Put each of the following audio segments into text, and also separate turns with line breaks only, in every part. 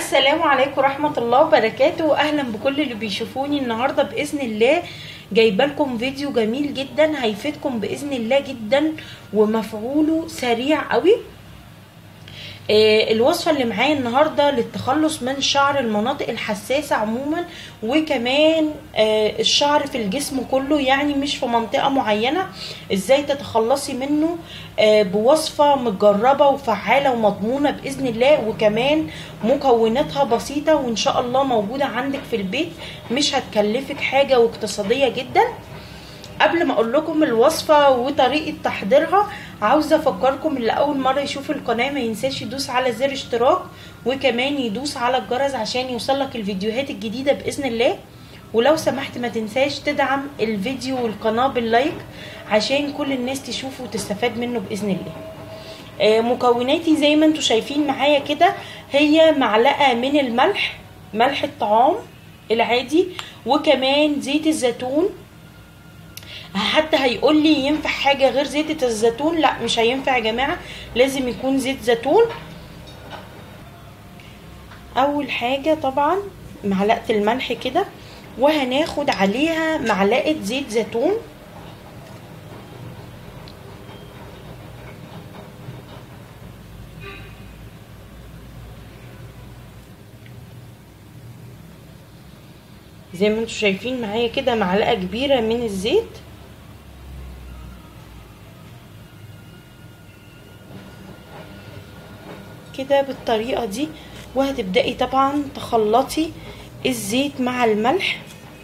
السلام عليكم ورحمة الله وبركاته أهلا بكل اللي بيشوفوني النهاردة بإذن الله جايبه لكم فيديو جميل جدا هيفيدكم بإذن الله جدا ومفعوله سريع قوي آه، الوصفة اللي معايا النهاردة للتخلص من شعر المناطق الحساسة عموما وكمان آه، الشعر في الجسم كله يعني مش في منطقة معينة ازاي تتخلصي منه آه، بوصفة متجربة وفعالة ومضمونة بإذن الله وكمان مكوناتها بسيطة وإن شاء الله موجودة عندك في البيت مش هتكلفك حاجة واقتصادية جدا قبل ما اقول لكم الوصفه وطريقه تحضيرها عاوزه افكركم اللي اول مره يشوف القناه ما ينساش يدوس على زر اشتراك وكمان يدوس على الجرس عشان يوصلك الفيديوهات الجديده باذن الله ولو سمحت ما تنساش تدعم الفيديو والقناه باللايك عشان كل الناس تشوفه وتستفاد منه باذن الله آه، مكوناتي زي ما انتم شايفين معايا كده هي معلقه من الملح ملح الطعام العادي وكمان زيت الزيتون حتى هيقول لي ينفع حاجه غير زيت الزيتون لا مش هينفع يا جماعه لازم يكون زيت زيتون اول حاجه طبعا معلقه الملح كده وهناخد عليها معلقه زيت زيتون زي ما انتم شايفين معايا كده معلقه كبيره من الزيت كده بالطريقه دي وهتبداي طبعا تخلطي الزيت مع الملح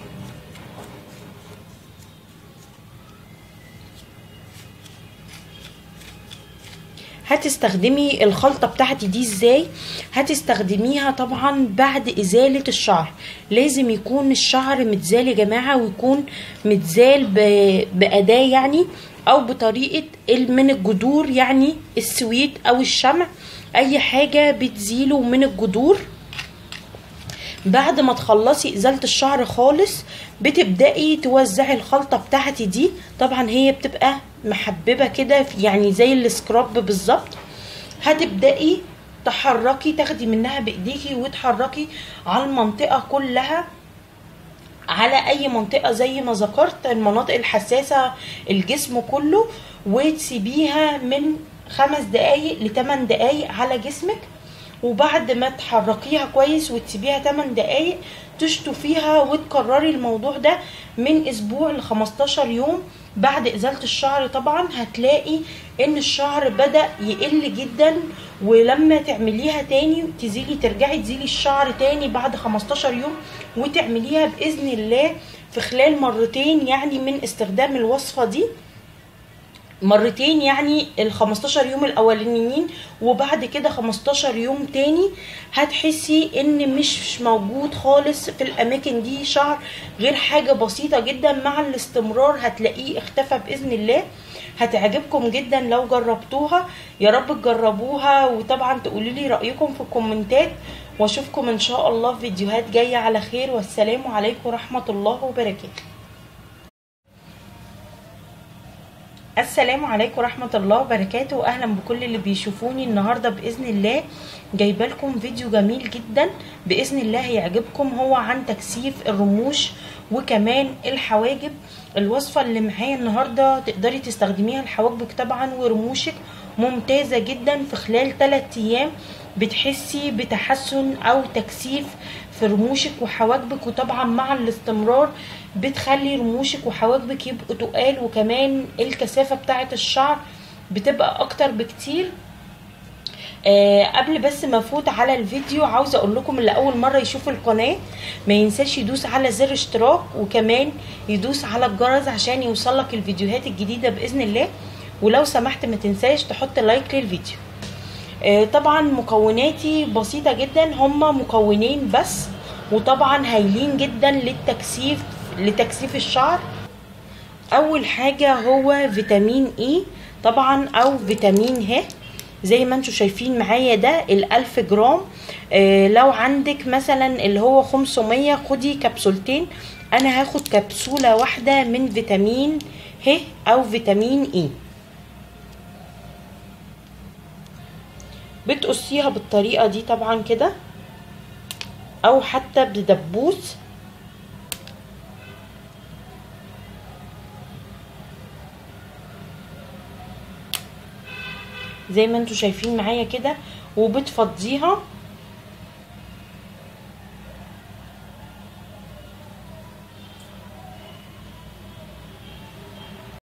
هتستخدمي الخلطة بتاعتي دي ازاي هتستخدميها طبعا بعد ازالة الشعر لازم يكون الشعر متزال يا جماعة ويكون متزال بأداة يعني او بطريقة من الجذور يعني السويت او الشمع اي حاجة بتزيله من الجذور بعد ما تخلصي ازالة الشعر خالص بتبدأي توزعي الخلطة بتاعتي دي طبعا هي بتبقى محببة كده يعني زي السكراب بالظبط هتبدأي تحركي تاخدي منها بايديكي وتحركي على المنطقة كلها على اي منطقة زي ما ذكرت المناطق الحساسة الجسم كله وتسيبيها من خمس دقايق لتمن دقايق على جسمك وبعد ما تحركيها كويس وتسيبيها 8 دقايق تشطفيها وتكرري الموضوع ده من اسبوع ل 15 يوم بعد ازاله الشعر طبعا هتلاقي ان الشعر بدا يقل جدا ولما تعمليها تاني تزيلي ترجعي تزيلي الشعر تاني بعد 15 يوم وتعمليها باذن الله في خلال مرتين يعني من استخدام الوصفه دي مرتين يعني ال 15 يوم الاولانيين وبعد كده 15 يوم تاني هتحسي ان مش موجود خالص في الاماكن دي شعر غير حاجه بسيطه جدا مع الاستمرار هتلاقيه اختفى باذن الله هتعجبكم جدا لو جربتوها يا رب تجربوها وطبعا تقولوا لي رايكم في الكومنتات واشوفكم ان شاء الله في فيديوهات جايه على خير والسلام عليكم ورحمه الله وبركاته السلام عليكم ورحمة الله وبركاته أهلا بكل اللي بيشوفوني النهاردة بإذن الله جايبه لكم فيديو جميل جدا بإذن الله هيعجبكم هو عن تكثيف الرموش وكمان الحواجب الوصفة اللي معايا النهاردة تقدري تستخدميها لحواجبك طبعا ورموشك ممتازة جدا في خلال 3 أيام بتحسي بتحسن أو تكثيف في رموشك وحواجبك وطبعا مع الاستمرار بتخلي رموشك وحواجبك يبقوا تقال وكمان الكثافه بتاعه الشعر بتبقى اكتر بكتير آه قبل بس ما افوت على الفيديو عاوزه اقول لكم اللي اول مره يشوف القناه ما ينساش يدوس على زر اشتراك وكمان يدوس على الجرس عشان يوصلك الفيديوهات الجديده باذن الله ولو سمحت ما تنساش تحط لايك للفيديو آه طبعا مكوناتي بسيطه جدا هما مكونين بس وطبعا هايلين جدا للتكثيف لتكثيف الشعر اول حاجه هو فيتامين اي طبعا او فيتامين ه زي ما انتم شايفين معايا ده الالف جرام آه لو عندك مثلا اللي هو 500 خدي كبسولتين انا هاخد كبسوله واحده من فيتامين ه او فيتامين اي بتقصيها بالطريقه دي طبعا كده او حتى بدبوس زي ما انتوا شايفين معايا كده وبتفضيها